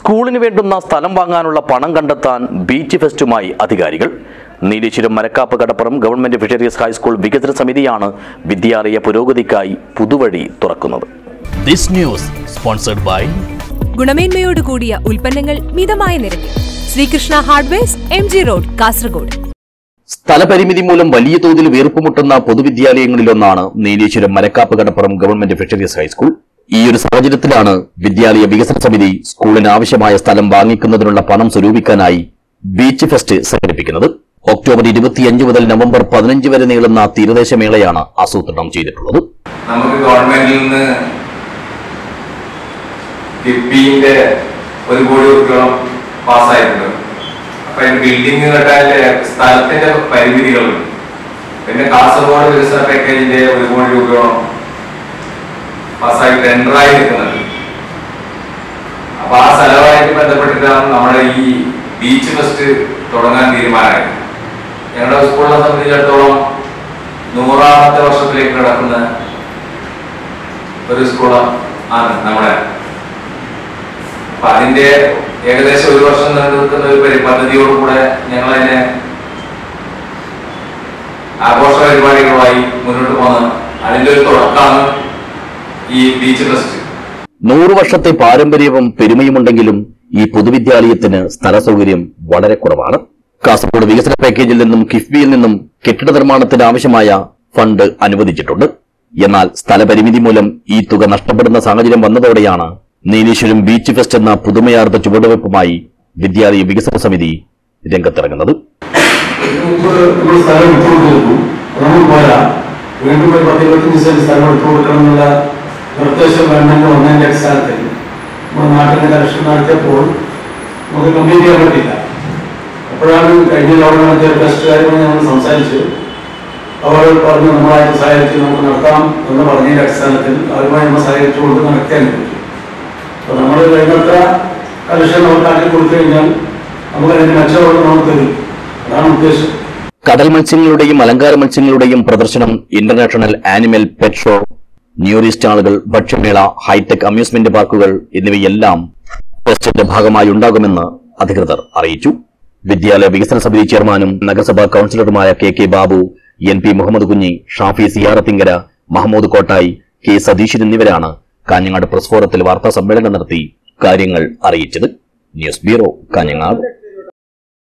സ്കൂളിന് വേണ്ടുന്ന സ്ഥലം വാങ്ങാനുള്ള പണം കണ്ടെത്താൻ ബീച്ച് ഫെസ്റ്റുമായി അധികാരികൾ Nileshwaram Marakkap Kadappuram government fisheries high school വികസന സമിതിയാണ് വിദ്യാലയ പുരോഗതിക്കായി പുതുവഴി തുറക്കുന്നത് ദിസ് ന്യൂസ് സ്പോൺസർഡ് ബൈ ഗുണമേന്മയോട് കൂടിയ ഉൽപ്പന്നങ്ങൾ മിതമായ നിരക്കിൽ Sreekrishna hardwares M G road Kasaragod സ്ഥലപരിമിതി മൂലം വലിയ തോതിൽ വീർപ്പുമുട്ടുന്ന പൊതുവിദ്യാലയങ്ങളിലൊന്നാണ് Nileshwaram Marakkap Kadappuram government fisheries high school ഈ ഒരു സാഹചര്യത്തിലാണ് വിദ്യാലയ വികസന സമിതി സ്കൂളിന് ആവശ്യമായ സ്ഥലം വാങ്ങിക്കുന്നതിനുള്ള പണം സ്വരൂപിക്കാനായി ബീച്ച് ഫെസ്റ്റ് സംഘടിപ്പിക്കുന്നത് ഒക്ടോബർ ഇരുപത്തിയഞ്ച് മുതൽ നവംബർ പതിനഞ്ച് വരെ നീളുന്ന തീരദേശ മേളയാണ് ആസൂത്രണം ചെയ്തിട്ടുള്ളത് നമുക്ക് ഗവൺമെന്റിൽ നിന്ന് കിഫ്ബിന്റെ ഒരു കോടി രൂപയോളം പാസ്സായിട്ടുണ്ട് അപ്പൊ അതിന് ബിൽഡിംഗ് കെട്ടാൻ സ്ഥലത്തിന്റെ പരിമിതികളുണ്ട് പിന്നെ കാസർഗോഡ് വികസന പാക്കേജിന്റെ ഒരു കോടി രൂപയോളം പാസ്സായി ടെൻഡറായി നിൽക്കുന്നുണ്ട് അപ്പൊ ആ സ്ഥലവുമായിട്ട് ബന്ധപ്പെട്ടിട്ടാണ് നമ്മുടെ ഈ ബീച്ച് ഫെസ്റ്റ് തുടങ്ങാൻ തീരുമാനമായത് ഞങ്ങളുടെ സ്കൂളിനെ സംബന്ധിച്ചിടത്തോളം നൂറാമത്തെ വർഷത്തിലേക്ക് കിടക്കുന്ന ഒരു സ്കൂൾ ആണ് നമ്മുടെ അപ്പൊ അതിന്റെ ഏകദേശം ഒരു വർഷം നീണ്ടു നിൽക്കുന്ന ഒരു പരി- പദ്ധതിയോടുകൂടെ ഞങ്ങൾ അതിനെ ആഘോഷ പരിപാടികളുമായി മുന്നോട്ട് പോകുന്നത് അതിന്റെ ഒരു തുടക്കമാണ് ഈ ബീച്ച് ഫെസ്റ്റ് നൂറു വർഷത്തെ പാരമ്പര്യവും പെരുമയുമുണ്ടെങ്കിലും ഈ പൊതുവിദ്യാലയത്തിന് സ്ഥല സൗകര്യം വളരെ കുറവാണ് കാസർഗോഡ് വികസന പാക്കേജിൽ നിന്നും കിഫ്ബിയിൽ നിന്നും കെട്ടിട നിർമ്മാണത്തിന് ആവശ്യമായ ഫണ്ട് അനുവദിച്ചിട്ടുണ്ട് എന്നാൽ സ്ഥലപരിമിതി മൂലം ഈ തുക നഷ്ടപ്പെടുന്ന സാഹചര്യം വന്നതോടെയാണ് നീലേശ്വരം ബീച്ച് ഫെസ്റ്റ് എന്ന പുതുമയാർന്ന ചുവടുവെപ്പുമായി വിദ്യാലയ വികസന സമിതി രംഗത്തിറങ്ങുന്നത് മുമ്പ് നമ്മൾ സ്ഥലം വിട്ടുകൊണ്ടിരുന്നു നമ്മൾ പോരാ വീണ്ടും ഒരു പത്ത് ഇരുപത്തഞ്ച് സെന്റ് സ്ഥലം വിട്ടു കൊടുക്കണം എന്നുള്ള നിർദ്ദേശം ഗവൺമെന്റ് വന്നതിന്റെ അടിസ്ഥാനത്തിൽ നമ്മുടെ നാട്ടിലെ കലക്ഷൻ നടത്തിയപ്പോൾ നമുക്ക് കംപ്ലീറ്റ് ചെയ്യാൻ പറ്റില്ല അപ്പോഴാണ് കഴിഞ്ഞ ഗവൺമെന്റ് ടെസ്റ്റുകാരുമായി നമ്മൾ സംസാരിച്ചു അവർ പറഞ്ഞു നമ്മളായിട്ട് സഹായിച്ച് നമുക്ക് നടത്താം എന്ന് പറഞ്ഞതിന്റെ അടിസ്ഥാനത്തിൽ അവരുമായി നമ്മൾ സഹായിച്ചുകൊണ്ട് നടത്താൻ പറ്റും അപ്പൊ നമ്മൾ കഴിഞ്ഞത്ര കലക്ഷൻ നമുക്ക് ആക്കി കൊടുത്തു കഴിഞ്ഞാൽ നമുക്ക് അതിന്റെ മെച്ചമുള്ള നമുക്ക് തരും അതാണ് ഉദ്ദേശം കടൽ മത്സ്യങ്ങളുടെയും അലങ്കാര മത്സ്യങ്ങളുടെയും പ്രദർശനം ഇന്റർനാഷണൽ ആനിമൽ പെറ്റ് ഷോ ന്യൂറി സ്റ്റാളുകൾ ഭക്ഷ്യമേള ഹൈടെക് അമ്യൂസ്മെന്റ് പാർക്കുകൾ എന്നിവയെല്ലാം ഫെസ്റ്റിന്റെ ഭാഗമായി ഉണ്ടാകുമെന്ന് അധികൃതർ അറിയിച്ചു വിദ്യാലയ വികസന സമിതി ചെയർമാനും നഗരസഭാ കൌൺസിലറുമായ K K Babu N P Muhammad Kunhi Shafi Siyarathinkara Mahmood Kottayi K Satheesan എന്നിവരാണ് കാഞ്ഞങ്ങാട് പ്രസ് ഫോറത്തിൽ വാർത്താ സമ്മേളനം നടത്തി കാര്യങ്ങൾ അറിയിച്ചത് ന്യൂസ് ബ്യൂറോ കാഞ്ഞങ്ങാട്